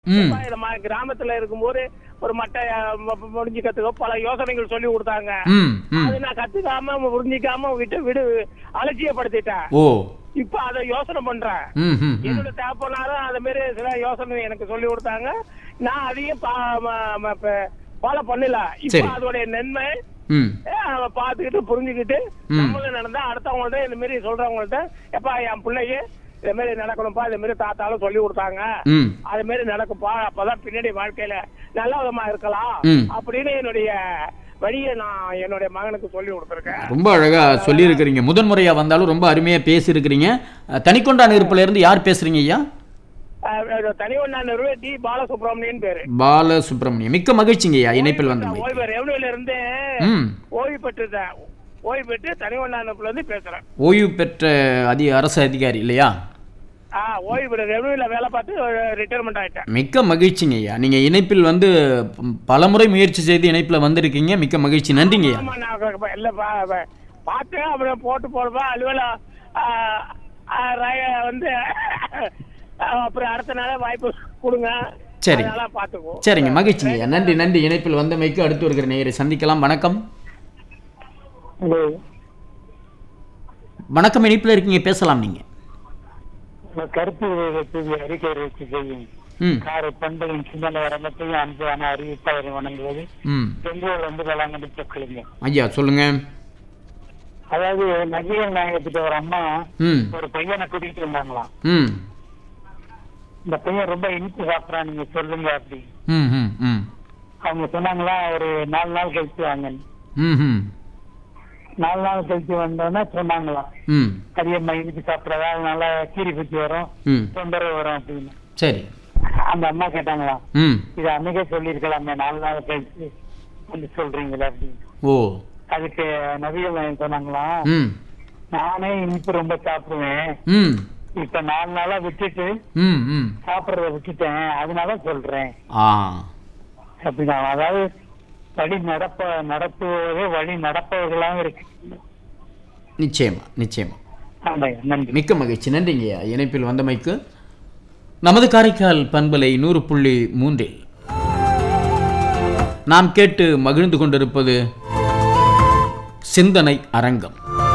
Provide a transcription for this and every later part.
ம் இப்ப நம்ம கிராமத்துல இருக்கும்போது ஒரு மட்டை அஹ், ம- ம- முடிஞ்சு கத்துக்க பல யோசனைகள் சொல்லி கொடுத்தாங்க ம் ம் அது நான் கத்துக்காம புரிஞ்சிக்காம விட்டு விடு அலட்சியப்படுத்திட்டேன் ஓ இப்ப அதை யோசனை பண்றேன் ம் ம் ம் என்னோட தேப்பனாரும் அந்த மாதிரி சில யோசனை எனக்கு சொல்லி கொடுத்தாங்க நான் அதையும் ஃபாலோ பண்ணல இப்ப சரி. அதோடைய நன்மை ம் அஹ், பார்த்துக்கிட்டு புரிஞ்சுக்கிட்டு ம். நம்மளும் நடந்தா அடுத்தவங்கள்ட்ட இந்த மாதிரி சொல்றவங்கள்ட்ட எப்பா என் பிள்ளைக்கு இந்த மாதிரி நடக்கணும்ப்பா இந்த மாதிரி தாத்தாலும் சொல்லி கொடுத்தாங்க ம் அது மாதிரி நடக்கும்பா அப்பதான் பின்னாடி வாழ்க்கையில நல்ல விதமா இருக்கலாம் ம். அப்படின்னு என்னுடைய வழியை நான் என்னுடைய மகனுக்கு சொல்லி கொடுத்துருக்கேன் ரொம்ப அழகா சொல்லியிருக்கிறீங்க முதன்முறையா வந்தாலும் ரொம்ப அருமையா பேசியிருக்கிறீங்க அஹ், தனிக்கொண்டான் இருப்புல இருந்து யார் பேசுறீங்க ஐயா தனி ஒன்னா டி பாலசுப்ரமணியன் பேரு பால சுப்பிரமணியம் மிக்க மகிழ்ச்சிங்க ஐயா இணைப்பில் வந்தமை ஓய்வு ரெவன்யூல இருந்து ம் ஓய்வு பெற்றுட்டேன் ஓய்வு பெற்று தனி ஒன்னானப்புல இருந்து பேசுறேன் ஓய்வு பெற்ற அதி அரசு அதிகாரி இல்லையா ஆ ஓய்வு பெற்று ரெவன்யூல வேலை பார்த்து ரிட்டையர்மெண்ட் ஆயிட்டேன் மிக்க மகிழ்ச்சிங்க ஐயா நீங்க இணைப்பில் வந்து ப- பலமுறை முயற்சி செய்து இணைப்பில் வந்திருக்கீங்க மிக்க மகிழ்ச்சி நன்றிங்க ஐயா ஆமா நான் இப்ப இல்ல பா- பா- பார்த்தேன் அப்புறம் போட்டு போடுப்பா அலுவல வந்து அப்புறம் அடுத்த நாளே வாய்ப்பு கொடுங்க சரி. அதனால பாத்துக்குவோம் சரிங்க மகிழ்ச்சிங்க ஐயா நன்றி நன்றி இணைப்பில் வந்தமைக்கு அடுத்து வருகிற நேயரை சந்திக்கலாம் வணக்கம் வணக்கம் இணைப்பில் இருக்கீங்க பேசலாம் நீங்க கருத்து செய்தி அறிக்கை வச்சு செய்யும் ம் காரை பண்புகளின் சிந்தனை வரம்பத்தையும் அன்பான அறிவிப்பாளரை வணங்குவது ம் பெங்களூர் வந்து வேளாங்கண்ணி சொற்களுங்க ஐயா சொல்லுங்க அதாவது நபிகள் நாயகத்திட்ட ஒரு அம்மா ம் ஒரு பையனை கூட்டிட்டு இருந்தாங்களாம் ம் இந்த பையன் ரொம்ப இனிப்பு சாப்பிட்றான் நீங்க சொல்லுங்க அப்படி ம் ம் ம் அவங்க சொன்னாங்களா ஒரு நாலு நாள் கழிச்சு வாங்க ம் ம் நாலு நாள் கழிச்சு வந்தோன்னே சொன்னாங்களாம் ம் அதிகமா இனிப்பு சாப்பிட்றதா அதனால கீரி பத்தி வரும் ம் தொந்தரவு வரும் அப்படின்னு சரி அந்த அம்மா கேட்டாங்களாம் ம் இது அன்னைக்கே சொல்லியிருக்கலாமே நாலு நாள் கழிச்சு வந்து சொல்றீங்களே அப்படின்னு ஓ அதுக்கு நபிகள் நாயகம் சொன்னாங்களாம் ம் நானே இனிப்பு ரொம்ப சாப்பிடுவேன் ம் இப்ப நாலு நாளா விட்டுட்டு ம் ம் சாப்பிடுறத விட்டுட்டேன் அதனால சொல்றேன் ஆ அப்படின்னா அதாவது வழி நடப்ப நடத்துவதே வழி நடப்பவர்களாகவும் இருக்கு நிச்சயமா நிச்சயமா ஆமாய்யா, நன்றி மிக்க மகிழ்ச்சி நன்றிங்கய்யா இணைப்பில் வந்தமைக்கு நமது காரைக்கால் பண்பலை நூறு புள்ளி மூன்றில் நாம் கேட்டு மகிழ்ந்து கொண்டிருப்பது சிந்தனை அரங்கம்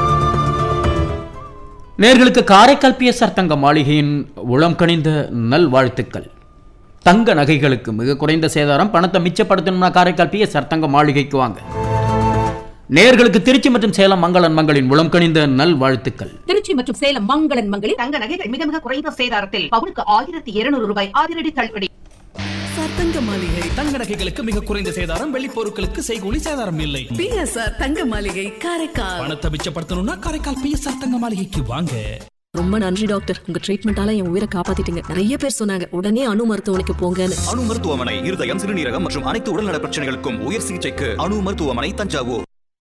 நேர்களுக்கு காரைக்கால் பிஎஸ்ஆர் தங்க மாளிகையின் உளம் கனிந்த நல்வாழ்த்துக்கள் தங்க நகைகளுக்கு மிக குறைந்த சேதாரம் பணத்தை மிச்சப்படுத்தணும்னா காரைக்கால் பிஎஸ்ஆர் தங்க மாளிகைக்கு வாங்க நேர்களுக்கு திருச்சி மற்றும் சேலம் மங்களன் மங்களின் உளம் கனிந்த நல்வாழ்த்துக்கள் திருச்சி மற்றும் சேலம் மங்களன் மங்களில் தங்க நகைகள் மிக மிக குறைந்த சேதாரத்தில் பவுனுக்கு ஆயிரத்தி இருநூறு ரூபாய் அதிரடி தள்ளுபடி தங்க மாளிகை தங்க நகைகளுக்கு மிக குறைந்த சேதாரம் வெள்ளி பொருட்களுக்கு செய்கூலி சேதாரம் இல்லை பிஎஸ்ஆர் தங்க மாளிகை காரைக்கால் பணத்தை மிச்சப்படுத்தணும்னா காரைக்கால் பிஎஸ்ஆர் தங்க மாளிகைக்கு வாங்க ரொம்ப நன்றி டாக்டர் உங்க ட்ரீட்மெண்டால என் உயிரை காப்பாத்திட்டீங்க நிறைய பேர் சொன்னாங்க உடனே அணு மருத்துவமனைக்கு போங்கன்னு அணு மருத்துவமனை இருதயம் சிறுநீரகம் மற்றும் அனைத்து உடல்நல பிரச்சனைகளுக்கும் உயர் சிகிச்சைக்கு அணு மருத்துவமனை தஞ்சாவூர்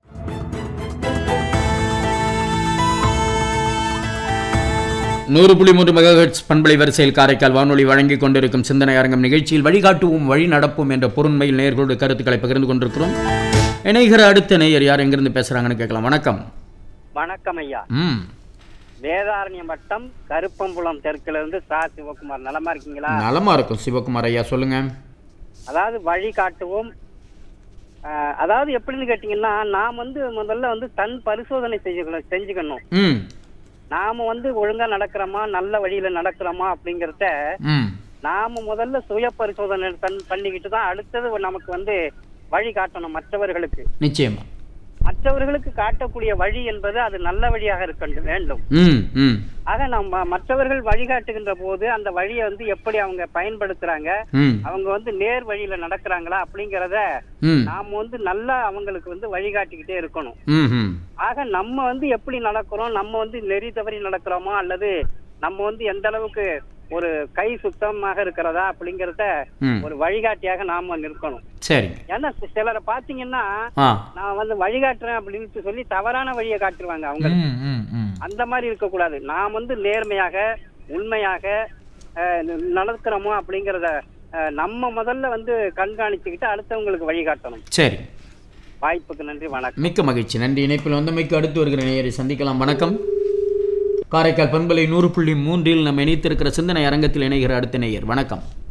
நூறு புள்ளி மூன்று மெகாஹெட்ஸ் பண்பலை வரிசையில் காரைக்கால் வானொலி வழங்கிக் கொண்டிருக்கும் சிந்தனை அரங்கம் நிகழ்ச்சியில் வழிகாட்டுவோம் வழி நடப்போம் என்ற பொருண்மையில் நேயர்களோடு கருத்துக்களை பகிர்ந்து கொண்டிருக்கிறோம் இணைகிற அடுத்த நேயர் யார் எங்கிருந்து பேசுறாங்கன்னு கேட்கலாம் வணக்கம் வணக்கம் ஐயா ம் வேதாரண்யம் வட்டம் கருப்பம்புலம் தெற்குல இருந்து சா சிவகுமார் நலமா இருக்கீங்களா நலமா இருக்கும் சிவகுமார் ஐயா சொல்லுங்க அதாவது வழி காட்டுவோம் அஹ், அதாவது எப்படின்னு கேட்டீங்கன்னா நாம் வந்து முதல்ல வந்து தன் பரிசோதனை செய்ய செஞ்சுக்கணும் ம் நாம வந்து ஒழுங்கா நடக்கிறோமா நல்ல வழியில நடக்கிறோமா அப்படிங்கறத ம் நாம முதல்ல சுய பரிசோதனை தன் பண்ணிக்கிட்டு தான் அடுத்தது நமக்கு வந்து வழி காட்டணும் மற்றவர்களுக்கு நிச்சயமா மற்றவர்களுக்கு காட்டக்கூடிய வழி என்பது அது நல்ல வழியாக இருக்க வேண்டும் ம் ம் ஆக நம்ம மற்றவர்கள் வழிகாட்டுகின்ற போது அந்த வழியை வந்து எப்படி அவங்க பயன்படுத்துறாங்க ம் அவங்க வந்து நேர் வழியில நடக்கிறாங்களா அப்படிங்கறத ம் நாம வந்து நல்லா அவங்களுக்கு வந்து வழிகாட்டிக்கிட்டே இருக்கணும் ம் ம் ஆக நம்ம வந்து எப்படி நடக்கிறோம் நம்ம வந்து நெறி தவறி நடக்கிறோமா அல்லது நம்ம வந்து எந்த அளவுக்கு ஒரு கை சுத்தமாக இருக்கிறதா அப்படிங்கறத ம் ஒரு வழிகாட்டியாக நாம நிற்கணும் சரிங்க ஏன்னா சிலரை பாத்தீங்கன்னா ஆ நான் வந்து வழிகாட்டுறேன் அப்படின்னு சொல்லி தவறான வழியை காட்டுருவாங்க அவங்க ம் ம் ம் அந்த மாதிரி இருக்கக்கூடாது நாம் வந்து நேர்மையாக உண்மையாக அஹ், ந- நடக்கிறோமோ அப்படிங்கிறத அஹ், நம்ம முதல்ல வந்து கண்காணிச்சுக்கிட்டு அடுத்தவங்களுக்கு வழிகாட்டணும் சரி வாய்ப்புக்கு நன்றி வணக்கம் மிக்க மகிழ்ச்சி நன்றி இணைப்பில் வந்தமைக்கு அடுத்து வருகிற நேயரை சந்திக்கலாம் வணக்கம் காரைக்கால் பண்பலை நூறு புள்ளி மூன்றில் நம்ம இணைத்திருக்கிற சிந்தனை அரங்கத்தில் இணைகிற அடுத்த நேயர் வணக்கம்